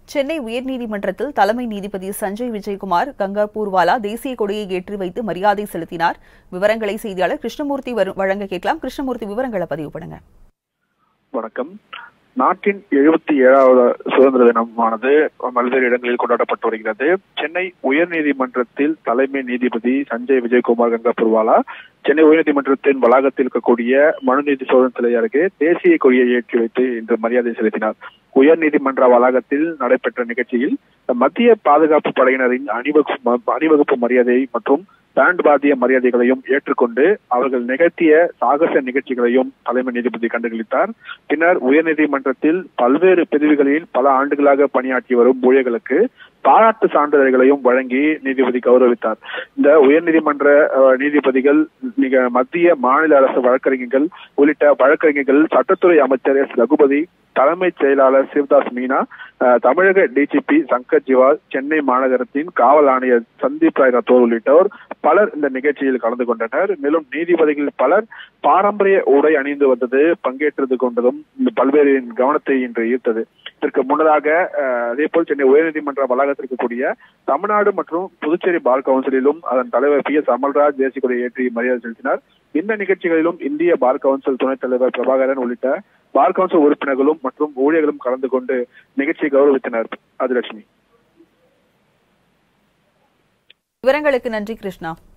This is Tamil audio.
சென்னை உயர்நீதிமன்றத்தில் தலைமை நீதிபதி சஞ்சய் விஜயகுமார் கங்கா பூர்வாலா தேசிய கொடியை ஏற்றி வைத்து மரியாதை செலுத்தினார் விவரங்களை செய்தியாளர் கிருஷ்ணமூர்த்தி வரு- வழங்க கேட்கலாம் கிருஷ்ணமூர்த்தி விவரங்களை பதிவு பண்ணுங்க வணக்கம் நாட்டின் எழுபத்தி ஏழாவது சுதந்திர தினமானது பல்வேறு இடங்களில் கொண்டாடப்பட்டு வருகிறது சென்னை உயர்நீதிமன்றத்தில் தலைமை நீதிபதி சஞ்சய் விஜயகுமார் கங்கா புர்வாலா சென்னை உயர்நீதிமன்றத்தின் வளாகத்தில் இருக்கக்கூடிய மனுநீதி சோதனை சிலை அருகே தேசிய கொடியை ஏற்றி வைத்து இன்று மரியாதை செலுத்தினார் உயர்நீதிமன்ற வளாகத்தில் நடைபெற்ற நிகழ்ச்சியில் மத்திய பாதுகாப்பு படையினரின் அணிவகுப்பு அணிவகுப்பு மரியாதை மற்றும் பேண்ட் வாத்திய மரியாதைகளையும் ஏற்றுக்கொண்டு அவர்கள் நிகழ்த்திய சாகச நிகழ்ச்சிகளையும் தலைமை நீதிபதி கண்டுகளித்தார் பின்னர் உயர்நீதிமன்றத்தில் பல்வேறு பிரிவுகளில் பல ஆண்டுகளாக பணியாற்றி வரும் ஊழியர்களுக்கு பாராட்டு சான்றிதழ்களையும் வழங்கி நீதிபதி கௌரவித்தார் இந்த உயர்நீதிமன்ற அஹ், நீதிபதிகள் மிக மத்திய மாநில அரசு வழக்கறிஞர்கள் உள்ளிட்ட வழக்கறிஞர்கள் சட்டத்துறை அமைச்சர் எஸ் ரகுபதி தலைமைச் செயலாளர் சிவதாஸ் மீனா அஹ், தமிழக டிஜிபி சங்கர் ஜிவால் சென்னை மாநகரத்தின் காவல் ஆணையர் சந்தீப் ராய் ரத்தோர் உள்ளிட்டோர் பலர் இந்த நிகழ்ச்சியில் கலந்து கொண்டனர் மேலும் நீதிபதிகள் பலர் பாரம்பரிய உடை அணிந்து வந்தது பங்கேற்றது கொண்டதும் இந்த பல்வேறு கவனத்தை இன்று ஈர்த்தது இதற்கு முன்னதாக அஹ், அதேபோல் சென்னை உயர்நீதிமன்ற வளாகத்தில் இருக்கக்கூடிய தமிழ்நாடு மற்றும் புதுச்சேரி பார் கவுன்சிலிலும் அதன் தலைவர் பி எஸ் அமல்ராஜ் தேசிய கொடியை ஏற்றி மரியாதை செலுத்தினார் இந்த நிகழ்ச்சிகளிலும் இந்திய பார் கவுன்சில் துணைத் தலைவர் பிரபாகரன் உள்ளிட்ட பார் கவுன்சில் உறுப்பினர்களும் மற்றும் ஊழியர்களும் கலந்து கொண்டு நிகழ்ச்சியை கௌரவித்தனர் அதிலட்சுமி விவரங்களுக்கு நன்றி கிருஷ்ணா